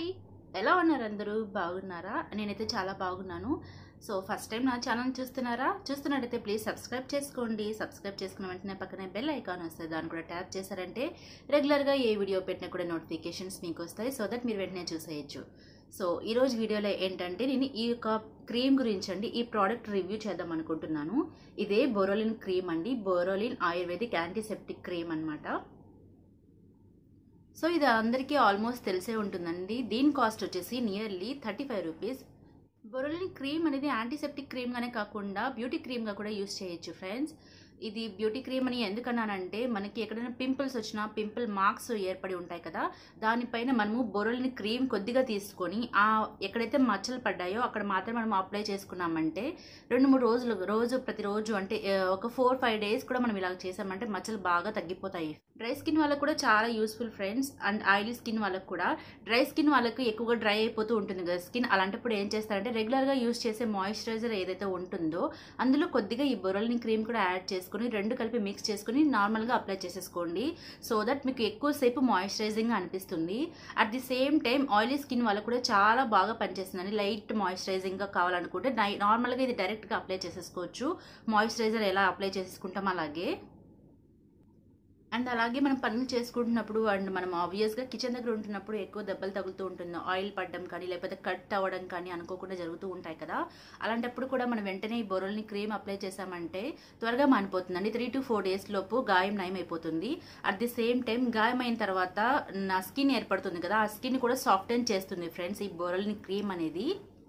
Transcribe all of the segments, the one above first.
hi ఎలా ఉన్నారు అందరూ బాగున్నారా నేనైతే చాలా బాగున్నాను సో ఫస్ట్ టైం నా ఛానల్ చూస్తున్నారా చూస్తున్నట్టయితే ప్లీజ్ సబ్స్క్రైబ్ చేసుకోండి సబ్స్క్రైబ్ చేసుకున్న వెంటనే పక్కనే బెల్ ఐకాన్ వస్తుంది దాన్ని కూడా ట్యాప్ చేశారంటే రెగ్యులర్గా ఏ వీడియో పెట్టినా కూడా నోటిఫికేషన్స్ మీకు వస్తాయి సో దట్ మీరు వెంటనే చూసేయచ్చు సో ఈరోజు వీడియోలో ఏంటంటే నేను ఈ యొక్క క్రీమ్ గురించి అండి ఈ ప్రోడక్ట్ రివ్యూ చేద్దాం అనుకుంటున్నాను ఇదే బొరోలిన్ క్రీమ్ అండి బొరోలిన్ ఆయుర్వేదిక్ యాంటీసెప్టిక్ క్రీమ్ అనమాట సో ఇది అందరికీ ఆల్మోస్ట్ తెలిసే ఉంటుందండి దీని కాస్ట్ వచ్చేసి nearly thirty five rupees Boroline cream అనేది యాంటీసెప్టిక్ క్రీమ్గానే కాకుండా బ్యూటీ క్రీమ్గా కూడా యూస్ చేయొచ్చు ఫ్రెండ్స్ ఇది బ్యూటీ క్రీమ్ అని ఎందుకన్నానంటే మనకి ఎక్కడైనా పింపుల్స్ వచ్చినా పింపుల్ మార్క్స్ ఏర్పడి ఉంటాయి కదా దానిపైన మనము బొరలిని క్రీమ్ కొద్దిగా తీసుకొని ఆ ఎక్కడైతే మచ్చలు పడ్డాయో అక్కడ మాత్రం మనం అప్లై చేసుకున్నామంటే రెండు మూడు రోజులు రోజు ప్రతిరోజు అంటే ఆ, ఒక ఫోర్ ఫైవ్ డేస్ కూడా మనం ఇలా చేసామంటే మచ్చలు బాగా తగ్గిపోతాయి డ్రై స్కిన్ వాళ్ళకు కూడా చాలా useful friends and oily skin వాళ్ళకు కూడా డ్రై స్కిన్ వాళ్ళకి ఎక్కువగా డ్రై అయిపోతూ ఉంటుంది కదా స్కిన్ అలాంటప్పుడు ఏం చేస్తారంటే రెగ్యులర్గా యూస్ చేసే మాయిశ్చరైజర్ ఏదైతే ఉంటుందో అందులో కొద్దిగా ఈ బొరలిని క్రీమ్ కూడా యాడ్ చేసుకుని రెండు కలిపి మిక్స్ చేసుకుని నార్మల్గా అప్లై చేసేసుకోండి సో దట్ మీకు ఎక్కువసేపు మాయిశ్చరైజింగ్ అనిపిస్తుంది at the same time oily skin వాళ్ళకు కూడా చాలా బాగా పనిచేస్తుందండి లైట్ మాయిశ్చరైజింగ్గా కావాలనుకుంటే నై- నార్మల్గా ఇది డైరెక్ట్గా అప్లై చేసేసుకోవచ్చు మాయిశ్చరైజర్ ఎలా అప్లై చేసుకుంటాం అలాగే అండ్ అలాగే మనం పనులు చేసుకుంటున్నప్పుడు అండ్ మనం ఆబ్వియస్గా కిచెన్ దగ్గర ఉంటున్నప్పుడు ఎక్కువ దెబ్బలు తగులుతూ ఉంటుంది ఆయిల్ పడడం కానీ లేకపోతే కట్ అవ్వడం కానీ అనుకోకుండా జరుగుతూ ఉంటాయి కదా అలాంటప్పుడు కూడా మనం వెంటనే ఈ బొరల్ని క్రీమ్ అప్లై చేసామంటే త్వరగా మానిపోతుందండి త్రీ టు ఫోర్ డేస్ లోపు గాయం నయం అయిపోతుంది అట్ ది సేమ్ టైం గాయం అయిన తర్వాత నా స్కిన్ ఏర్పడుతుంది కదా ఆ స్కిన్ కూడా సాఫ్టెన్ చేస్తుంది ఫ్రెండ్స్ ఈ బొరల్ని క్రీమ్ అనేది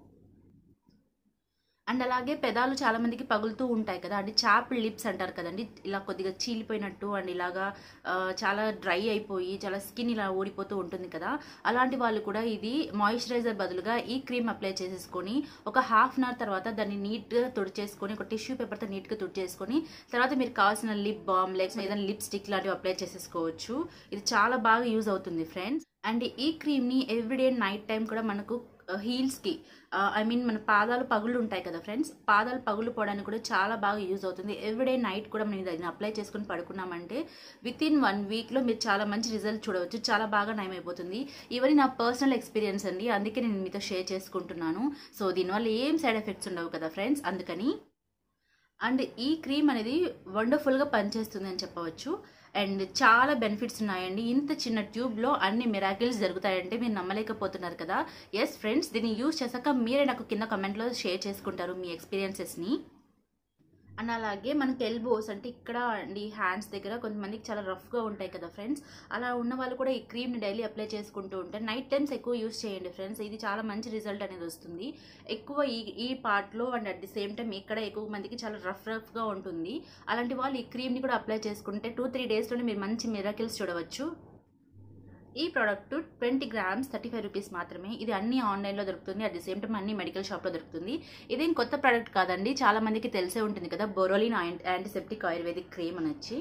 అండ్ అలాగే పెదాలు చాలా మందికి పగులుతూ ఉంటాయి కదా అంటే చాప్ లిప్స్ అంటారు కదండి ఇలా కొద్దిగా చీలిపోయినట్టు అండ్ ఇలాగా ఆ, చాలా డ్రై అయిపోయి చాలా స్కిన్ ఇలా ఊడిపోతూ ఉంటుంది కదా అలాంటి వాళ్ళు కూడా ఇది మాయిశ్చరైజర్ బదులుగా ఈ క్రీమ్ అప్లై చేసేసుకొని ఒక హాఫ్ అన్ అవర్ తర్వాత దాన్ని నీట్గా తుడిచేసుకొని ఒక టిష్యూ పేపర్తో నీట్గా తుడిచేసుకొని తర్వాత మీరు కావాల్సిన లిప్ బామ్ లేకపోతే ఏదైనా లిప్ స్టిక్ లాంటివి అప్లై చేసేసుకోవచ్చు ఇది చాలా బాగా యూజ్ అవుతుంది ఫ్రెండ్స్ అండ్ ఈ క్రీమ్ని ఎవ్రీడే నైట్ టైం కూడా మనకు హీల్స్కి ఐ మీన్ మన పాదాలు పగులు ఉంటాయి కదా ఫ్రెండ్స్ పాదాలు పగులు పోవడానికి కూడా చాలా బాగా యూజ్ అవుతుంది ఎవ్రీడే నైట్ కూడా మనం ఇది అప్లై చేసుకుని పడుకున్నామంటే విత్ ఇన్ వన్ వీక్లో మీరు చాలా మంచి రిజల్ట్ చూడవచ్చు చాలా బాగా నయమైపోతుంది ఇవన్నీ నా పర్సనల్ ఎక్స్పీరియన్స్ అండి అందుకే నేను మీతో షేర్ చేసుకుంటున్నాను సో దీనివల్ల ఏం సైడ్ ఎఫెక్ట్స్ ఉండవు కదా ఫ్రెండ్స్ అందుకని అండ్ ఈ క్రీమ్ అనేది వండర్ఫుల్గా పనిచేస్తుంది అని చెప్పవచ్చు అండ్ చాలా బెనిఫిట్స్ ఉన్నాయండి ఇంత చిన్న ట్యూబ్లో అన్ని మిరాకిల్స్ జరుగుతాయంటే మీరు నమ్మలేకపోతున్నారు కదా ఎస్ ఫ్రెండ్స్ దీన్ని యూజ్ చేశాక మీరే నాకు కింద కమెంట్లో షేర్ చేసుకుంటారు మీ ఎక్స్పీరియన్సెస్ని అండ్ అలాగే మనకి ఎల్బోస్ అంటే ఇక్కడ అండి హ్యాండ్స్ దగ్గర కొంతమందికి చాలా రఫ్గా ఉంటాయి కదా ఫ్రెండ్స్ అలా ఉన్న వాళ్ళు కూడా ఈ క్రీమ్ని డైలీ అప్లై చేసుకుంటూ ఉంటారు నైట్ టైమ్స్ ఎక్కువ యూస్ చేయండి ఫ్రెండ్స్ ఇది చాలా మంచి రిజల్ట్ అనేది వస్తుంది ఎక్కువ ఈ ఈ పార్ట్లో and at the same time ఇక్కడ ఎక్కువ మందికి చాలా రఫ్ రఫ్గా ఉంటుంది అలాంటి వాళ్ళు ఈ క్రీమ్ని కూడా అప్లై చేసుకుంటే టూ త్రీ డేస్లోనే మీరు మంచి మిరాకిల్స్ చూడవచ్చు ఈ product twenty grams thirty five rupees మాత్రమే ఇది అన్ని ఆన్లైన్లో దొరుకుతుంది అట్ ది సేమ్ టైం అన్ని మెడికల్ షాప్లో దొరుకుతుంది ఇదేం కొత్త ప్రోడక్ట్ కాదండి చాలా మందికి తెలిసే ఉంటుంది కదా బొరోలిన్ యాంటీసెప్టిక్ ఆయుర్వేదిక్ క్రీమ్ అని వచ్చి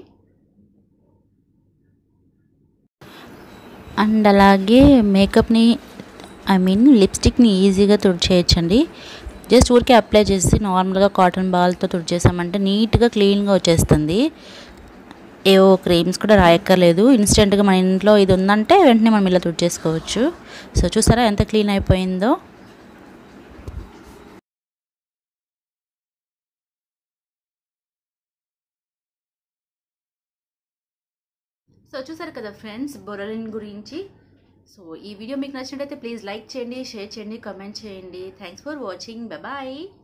అండ్ అలాగే మేకప్ని ఐ మీన్ లిప్స్టిక్ని ఈజీగా తుడిచేయచ్చండి జస్ట్ ఊరికే అప్లై చేసి నార్మల్గా కాటన్ బాల్తో తుడిచేసామంటే నీట్గా క్లీన్గా వచ్చేస్తుంది ఏవో క్రీమ్స్ కూడా రాయక్కర్లేదు ఇన్స్టెంట్గా మన ఇంట్లో ఇది ఉందంటే వెంటనే మనం ఇలా తుడిచేసుకోవచ్చు సో చూసారా ఎంత క్లీన్ అయిపోయిందో సో చూసారు కదా ఫ్రెండ్స్ బొరోలిన్ గురించి సో ఈ వీడియో మీకు నచ్చినట్టయితే ప్లీజ్ లైక్ చేయండి షేర్ చేయండి కామెంట్ చేయండి థ్యాంక్స్ ఫర్ వాచింగ్ బాయ్